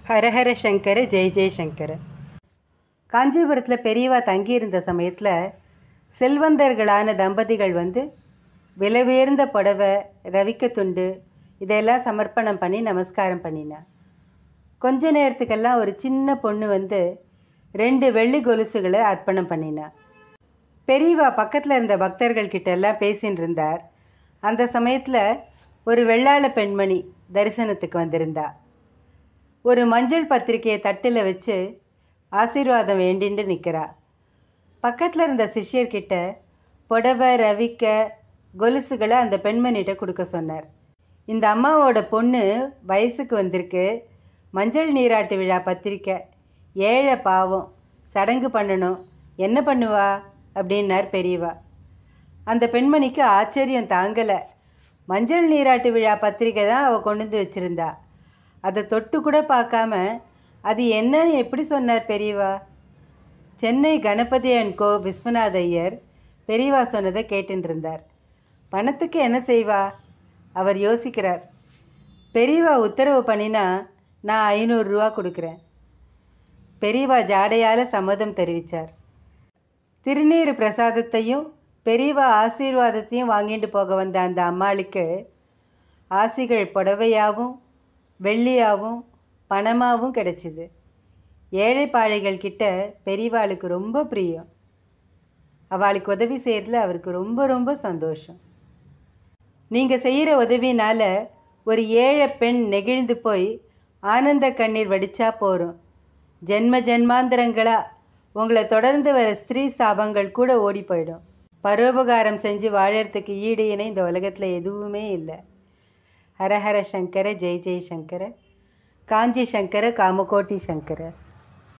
ஹரஹர சங்கர ஜெய் ஜெய் சங்கர காஞ்சிபுரத்தில் பெரியவா தங்கியிருந்த சமயத்தில் செல்வந்தர்களான தம்பதிகள் வந்து விலை உயர்ந்த புடவை ரவிக்க துண்டு இதெல்லாம் சமர்ப்பணம் பண்ணி நமஸ்காரம் பண்ணினா கொஞ்ச நேரத்துக்கெல்லாம் ஒரு சின்ன பொண்ணு வந்து ரெண்டு வெள்ளி கொலுசுகளை அர்ப்பணம் பண்ணினா பெரியவா பக்கத்தில் இருந்த பக்தர்கள் கிட்ட எல்லாம் பேசின்னு இருந்தார் அந்த சமயத்தில் ஒரு வெள்ளாள பெண்மணி தரிசனத்துக்கு வந்திருந்தா ஒரு மஞ்சள் பத்திரிக்கையை தட்டில் வச்சு ஆசீர்வாதம் வேண்டின்னு நிற்கிறா பக்கத்தில் இருந்த சிஷ்யர்கிட்ட புடவை ரவிக்க கொலுசுகளை அந்த பெண்மணிகிட்ட கொடுக்க சொன்னார் இந்த அம்மாவோட பொண்ணு வயசுக்கு வந்திருக்கு மஞ்சள் நீராட்டு விழா பத்திரிக்கை ஏழை பாவம் சடங்கு பண்ணணும் என்ன பண்ணுவா அப்படின்னார் பெரியவா அந்த பெண்மணிக்கு ஆச்சரியம் தாங்கலை மஞ்சள் நீராட்டு விழா பத்திரிக்கை தான் அவள் கொண்டு வந்து வச்சுருந்தா அதை தொட்டு கூட பார்க்காம அது என்னன்னு எப்படி சொன்னார் பெரியவா சென்னை கணபதி அண்ட் கோ விஸ்வநாத ஐயர் பெரியவா சொன்னதை கேட்டுட்டு இருந்தார் பணத்துக்கு என்ன செய்வா அவர் யோசிக்கிறார் பெரியவா உத்தரவு பண்ணினா நான் ஐநூறுரூவா கொடுக்குறேன் பெரியவா ஜாடையால் சம்மதம் தெரிவித்தார் திருநீர் பிரசாதத்தையும் பெரியவா ஆசீர்வாதத்தையும் வாங்கிட்டு போக வந்த அந்த அம்மாளுக்கு ஆசிகள் புடவையாகவும் வெள்ளியாகவும் பணமாகவும் கிடைச்சிது ஏழை பாழைகள் கிட்ட பெரியவாளுக்கு ரொம்ப பிரியம் அவளுக்கு உதவி செய்கிறதுல அவருக்கு ரொம்ப ரொம்ப சந்தோஷம் நீங்கள் செய்கிற உதவினால ஒரு ஏழை பெண் நெகிழ்ந்து போய் ஆனந்த கண்ணீர் வடிச்சா போகிறோம் ஜென்ம ஜென்மாந்திரங்களா உங்களை தொடர்ந்து வர ஸ்திரீ சாபங்கள் கூட ஓடி போயிடும் பரோபகாரம் செஞ்சு வாழறதுக்கு ஈடு இணை இந்த உலகத்தில் எதுவுமே இல்லை ஹரஹர சங்கர ஜெய் ஜெய் சங்கர காஞ்சி சங்கர காமகோட்டி சங்கர